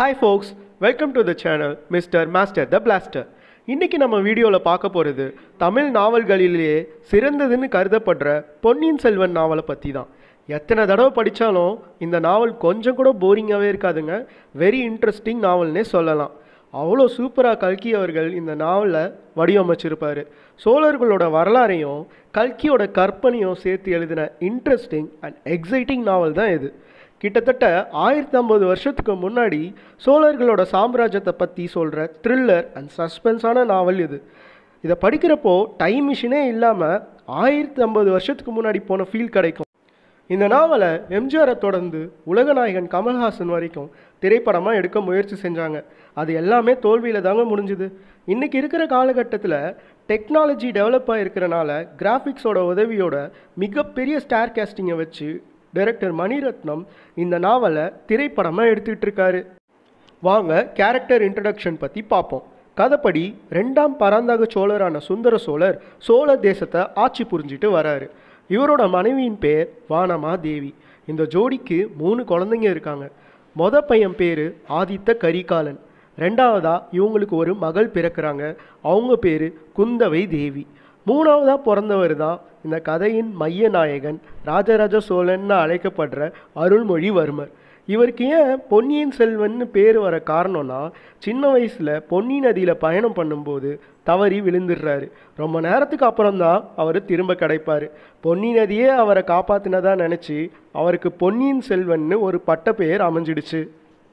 hi folks welcome to the channel mister master the blaster இன்னைக்கு நம்ம வீடியோவில் பார்க்க போகிறது தமிழ் நாவல்களிலேயே சிறந்ததுன்னு கருதப்படுற பொன்னியின் செல்வன் நாவலை பற்றி தான் எத்தனை தடவை படித்தாலும் இந்த நாவல் கொஞ்சம் கூட போரிங்காகவே இருக்காதுங்க வெரி இன்ட்ரெஸ்டிங் நாவல்னே சொல்லலாம் அவ்வளோ சூப்பராக கல்கி அவர்கள் இந்த நாவலை வடிவமைச்சிருப்பார் சோழர்களோட வரலாறையும் கல்கியோட கற்பனையும் சேர்த்து எழுதின இன்ட்ரெஸ்டிங் அண்ட் எக்ஸைட்டிங் நாவல் தான் இது கிட்டத்தட்ட ஆயிரத்தி ஐம்பது வருஷத்துக்கு முன்னாடி சோழர்களோட சாம்ராஜ்யத்தை பற்றி சொல்கிற த்ரில்லர் அண்ட் சஸ்பென்ஸான நாவல் இது இதை படிக்கிறப்போ டைம் மிஷினே இல்லாமல் ஆயிரத்தி ஐம்பது வருஷத்துக்கு முன்னாடி போன ஃபீல் கிடைக்கும் இந்த நாவலை எம்ஜிஆரை தொடர்ந்து உலகநாயகன் கமல்ஹாசன் வரைக்கும் திரைப்படமாக எடுக்க முயற்சி செஞ்சாங்க அது எல்லாமே தோல்வியில் தாங்க முடிஞ்சுது இன்றைக்கி இருக்கிற காலகட்டத்தில் டெக்னாலஜி டெவலப் ஆகிருக்கிறனால கிராஃபிக்ஸோட உதவியோட மிகப்பெரிய ஸ்டார் கேஸ்டிங்கை வச்சு டைரக்டர் மணிரத்னம் இந்த நாவலை திரைப்படமாக எடுத்துகிட்டு இருக்காரு வாங்க கேரக்டர் இன்ட்ரடக்ஷன் பற்றி பார்ப்போம் கதைப்படி ரெண்டாம் பராந்தக சோழரான சுந்தர சோழர் சோழ தேசத்தை ஆட்சி புரிஞ்சிட்டு வராரு இவரோட மனைவியின் பேர் வானமா தேவி இந்த ஜோடிக்கு மூணு குழந்தைங்க இருக்காங்க மொத பையன் பேர் ஆதித்த கரிகாலன் ரெண்டாவதா இவங்களுக்கு ஒரு மகள் பிறக்கிறாங்க அவங்க பேர் குந்தவை தேவி மூணாவதாக பிறந்தவர் தான் இந்த கதையின் மைய நாயகன் ராஜராஜ சோழன்னு அழைக்கப்படுற அருள்மொழிவர்மர் இவருக்கு ஏன் பொன்னியின் செல்வன்னு பேர் வர காரணம்னா சின்ன வயசில் பொன்னி நதியில் பயணம் பண்ணும்போது தவறி விழுந்துடுறாரு ரொம்ப நேரத்துக்கு அப்புறம்தான் அவர் திரும்ப கிடைப்பார் பொன்னி நதியே அவரை காப்பாற்றினதா நினச்சி அவருக்கு பொன்னியின் செல்வன்னு ஒரு பட்ட பெயர் அமைஞ்சிடுச்சு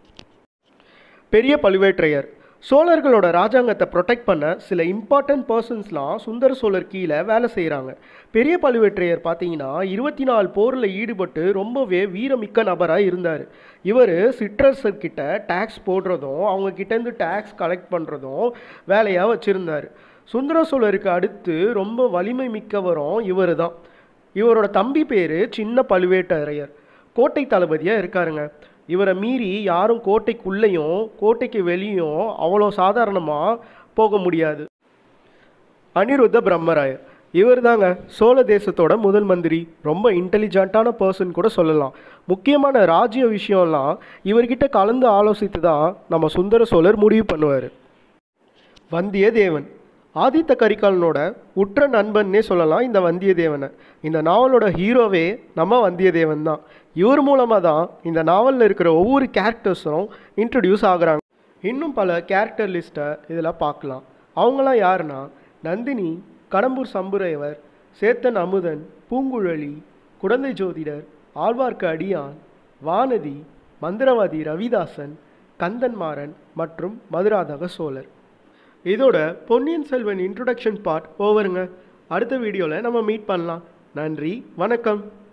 பெரிய பழுவேற்றையர் சோழர்களோட ராஜாங்கத்தை ப்ரொடெக்ட் பண்ண சில இம்பார்ட்டன்ட் பர்சன்ஸ்லாம் சுந்தர சோழர் கீழே வேலை செய்கிறாங்க பெரிய பழுவேற்றையர் பார்த்தீங்கன்னா இருபத்தி நாலு போரில் ஈடுபட்டு ரொம்பவே வீரமிக்க நபராக இருந்தார் இவர் சிற்றரசர்கிட்ட டேக்ஸ் போடுறதும் அவங்க கிட்டேருந்து டேக்ஸ் கலெக்ட் பண்ணுறதும் வேலையாக வச்சுருந்தார் சுந்தர சோழருக்கு அடுத்து ரொம்ப வலிமை மிக்கவரும் இவர் தான் இவரோட தம்பி பேர் சின்ன பழுவேட்டரையர் கோட்டை தளபதியாக இருக்காருங்க இவரை மீறி யாரும் கோட்டைக்குள்ளேயும் கோட்டைக்கு வெளியும் அவ்வளோ சாதாரணமாக போக முடியாது அனிருத்த பிரம்மராயர் இவர் தாங்க சோழ தேசத்தோட முதல் மந்திரி ரொம்ப இன்டெலிஜென்ட்டான பர்சன் கூட சொல்லலாம் முக்கியமான ராஜ்ய விஷயம்லாம் இவர்கிட்ட கலந்து ஆலோசித்து தான் நம்ம சுந்தர சோழர் முடிவு பண்ணுவார் வந்தியத்தேவன் ஆதித்த கரிகாலனோட உற்ற நண்பன்னே சொல்லலாம் இந்த வந்தியத்தேவனை இந்த நாவலோட ஹீரோவே நம்ம வந்தியத்தேவன் தான் இவர் மூலமாக தான் இந்த நாவலில் இருக்கிற ஒவ்வொரு கேரக்டர்ஸும் இன்ட்ரடியூஸ் ஆகுறாங்க இன்னும் பல கேரக்டர் லிஸ்ட்டை இதில் பார்க்கலாம் அவங்களாம் யாருன்னா நந்தினி கடம்பூர் சம்புரையவர் சேத்தன் அமுதன் பூங்குழலி குடந்தை ஜோதிடர் ஆழ்வார்க்கு அடியான் வானதி மந்திரவாதி ரவிதாசன் கந்தன்மாறன் மற்றும் மதுராதக சோழர் இதோட பொன்னியின் செல்வன் இன்ட்ரொடக்ஷன் பார்ட் ஓவருங்க அடுத்த வீடியோவில் நம்ம மீட் பண்ணலாம் நன்றி வணக்கம்